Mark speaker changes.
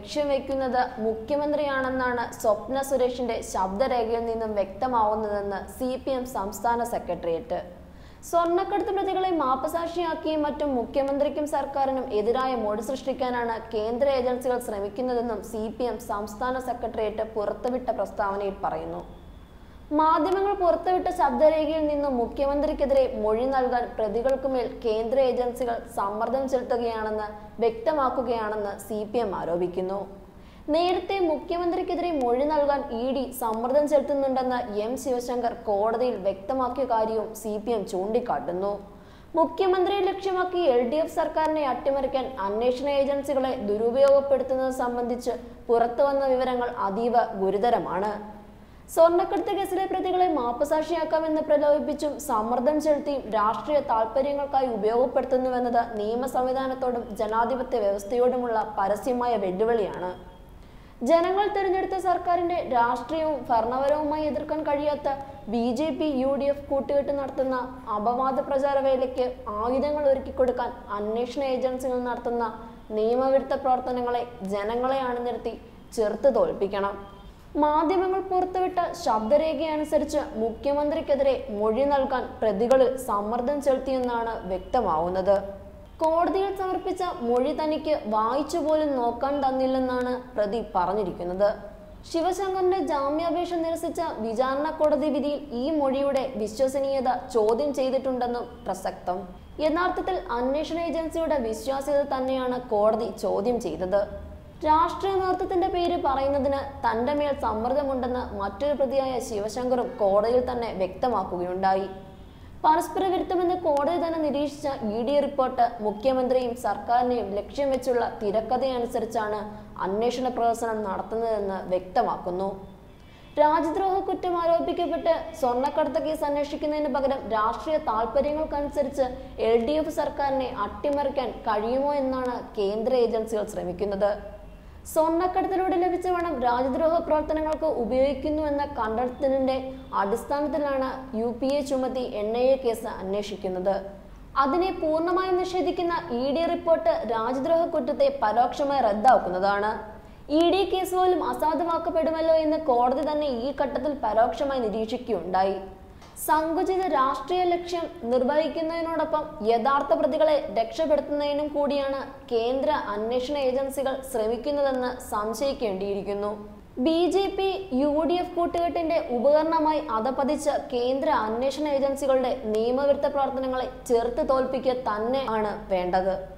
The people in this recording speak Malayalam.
Speaker 1: ലക്ഷ്യം വെക്കുന്നത് മുഖ്യമന്ത്രിയാണെന്നാണ് സ്വപ്ന സുരേഷിന്റെ ശബ്ദരേഖയിൽ നിന്നും വ്യക്തമാവുന്നതെന്ന് സി പി എം സംസ്ഥാന സെക്രട്ടേറിയറ്റ് സ്വർണ്ണക്കടത്ത് പ്രതികളെ മാപ്പസാക്ഷിയാക്കിയും മറ്റും മുഖ്യമന്ത്രിക്കും സർക്കാരിനും എതിരായ മൊഴി സൃഷ്ടിക്കാനാണ് കേന്ദ്ര ഏജൻസികൾ ശ്രമിക്കുന്നതെന്നും സി പി എം സംസ്ഥാന സെക്രട്ടേറിയറ്റ് പുറത്തുവിട്ട പ്രസ്താവനയിൽ പറയുന്നു മാധ്യമങ്ങൾ പുറത്തുവിട്ട ശബ്ദരേഖയിൽ നിന്നും മുഖ്യമന്ത്രിക്കെതിരെ മൊഴി നൽകാൻ പ്രതികൾക്കുമേൽ കേന്ദ്ര ഏജൻസികൾ സമ്മർദ്ദം ചെലുത്തുകയാണെന്ന് വ്യക്തമാക്കുകയാണെന്ന് സി പി എം ആരോപിക്കുന്നു നേരത്തെ മുഖ്യമന്ത്രിക്കെതിരെ മൊഴി നൽകാൻ ഇ ഡി സമ്മർദ്ദം ചെലുത്തുന്നുണ്ടെന്ന് എം ശിവശങ്കർ കോടതിയിൽ വ്യക്തമാക്കിയ കാര്യവും സി പി എം ചൂണ്ടിക്കാട്ടുന്നു മുഖ്യമന്ത്രിയെ ലക്ഷ്യമാക്കി എൽ ഡി എഫ് സർക്കാരിനെ അട്ടിമറിക്കാൻ അന്വേഷണ ഏജൻസികളെ ദുരുപയോഗപ്പെടുത്തുന്നത് സംബന്ധിച്ച് പുറത്തുവന്ന വിവരങ്ങൾ അതീവ ഗുരുതരമാണ് സ്വർണ്ണക്കടത്ത് കേസിലെ പ്രതികളെ മാപ്പസാക്ഷിയാക്കാമെന്ന് പ്രലോഭിപ്പിച്ചും സമ്മർദ്ദം ചെലുത്തിയും രാഷ്ട്രീയ താൽപര്യങ്ങൾക്കായി ഉപയോഗപ്പെടുത്തുന്നുവെന്നത് നിയമ സംവിധാനത്തോടും ജനാധിപത്യ വ്യവസ്ഥയോടുമുള്ള പരസ്യമായ വെല്ലുവിളിയാണ് ജനങ്ങൾ തിരഞ്ഞെടുത്ത സർക്കാരിന്റെ രാഷ്ട്രീയവും ഭരണപരവുമായി എതിർക്കാൻ കഴിയാത്ത B J P U D F കൂട്ടുകെട്ട് നടത്തുന്ന അപവാദ പ്രചാര വേലയ്ക്ക് ആയുധങ്ങൾ ഒരുക്കിക്കൊടുക്കാൻ അന്വേഷണ ഏജൻസികൾ നടത്തുന്ന നിയമവിരുദ്ധ പ്രവർത്തനങ്ങളെ ജനങ്ങളെ അണിനിരത്തി ചെറുത്ത് തോൽപ്പിക്കണം മാധ്യമങ്ങൾ പുറത്തുവിട്ട ശബ്ദരേഖയനുസരിച്ച് മുഖ്യമന്ത്രിക്കെതിരെ മൊഴി നൽകാൻ പ്രതികളിൽ സമ്മർദ്ദം ചെലുത്തിയെന്നാണ് വ്യക്തമാവുന്നത് കോടതിയിൽ സമർപ്പിച്ച മൊഴി തനിക്ക് വായിച്ചു പോലും നോക്കാൻ തന്നില്ലെന്നാണ് പ്രതി പറഞ്ഞിരിക്കുന്നത് ശിവശങ്കറിന്റെ ജാമ്യാപേക്ഷ നിരസിച്ച വിചാരണ കോടതി വിധിയിൽ ഈ മൊഴിയുടെ വിശ്വസനീയത ചോദ്യം ചെയ്തിട്ടുണ്ടെന്നും പ്രസക്തം യഥാർത്ഥത്തിൽ അന്വേഷണ ഏജൻസിയുടെ വിശ്വാസ്യത തന്നെയാണ് കോടതി ചോദ്യം ചെയ്തത് രാഷ്ട്രീയ നേതൃത്വത്തിന്റെ പേര് പറയുന്നതിന് തന്റെ മേൽ സമ്മർദ്ദമുണ്ടെന്ന് മറ്റൊരു പ്രതിയായ ശിവശങ്കറും കോടതിയിൽ തന്നെ വ്യക്തമാക്കുകയുണ്ടായി പരസ്പര വിരുദ്ധമെന്ന് കോടതി തന്നെ നിരീക്ഷിച്ച ഇ ഡി റിപ്പോർട്ട് മുഖ്യമന്ത്രിയും സർക്കാരിനെയും ലക്ഷ്യം വെച്ചുള്ള തിരക്കഥയനുസരിച്ചാണ് അന്വേഷണ പ്രവർത്തനം നടത്തുന്നതെന്ന് വ്യക്തമാക്കുന്നു രാജ്യദ്രോഹ കുറ്റം ആരോപിക്കപ്പെട്ട് സ്വർണ്ണക്കടത്ത് കേസ് അന്വേഷിക്കുന്നതിന് പകരം രാഷ്ട്രീയ താൽപര്യങ്ങൾക്കനുസരിച്ച് എൽ ഡി എഫ് സർക്കാരിനെ അട്ടിമറിക്കാൻ കഴിയുമോ എന്നാണ് കേന്ദ്ര ഏജൻസികൾ ശ്രമിക്കുന്നത് സ്വർണ്ണക്കടത്തിലൂടെ ലഭിച്ച പണം രാജ്യദ്രോഹ പ്രവർത്തനങ്ങൾക്ക് ഉപയോഗിക്കുന്നുവെന്ന കണ്ടെത്തലിന്റെ അടിസ്ഥാനത്തിലാണ് യു പി എ ചുമത്തി എൻ ഐ എ കേസ് അന്വേഷിക്കുന്നത് അതിനെ പൂർണ്ണമായും നിഷേധിക്കുന്ന ഇ ഡി റിപ്പോർട്ട് രാജ്യദ്രോഹ കുറ്റത്തെ പരോക്ഷമായി റദ്ദാക്കുന്നതാണ് ഇ ഡി കേസ് പോലും അസാധുവാക്കപ്പെടുമല്ലോ എന്ന് കോടതി തന്നെ ഈ ഘട്ടത്തിൽ പരോക്ഷമായി നിരീക്ഷിക്കുകയുണ്ടായി സങ്കുചിത രാഷ്ട്രീയ ലക്ഷ്യം നിർവഹിക്കുന്നതിനോടൊപ്പം യഥാർത്ഥ പ്രതികളെ രക്ഷപ്പെടുത്തുന്നതിനും കൂടിയാണ് കേന്ദ്ര അന്വേഷണ ഏജൻസികൾ ശ്രമിക്കുന്നതെന്ന് സംശയിക്കേണ്ടിയിരിക്കുന്നു B J P U D F കൂട്ടുകെട്ടിന്റെ ഉപകരണമായി അധപതിച്ച കേന്ദ്ര അന്വേഷണ ഏജൻസികളുടെ നിയമവിരുദ്ധ പ്രവർത്തനങ്ങളെ ചെറുത്ത് തോൽപ്പിക്കുക തന്നെ ആണ് വേണ്ടത്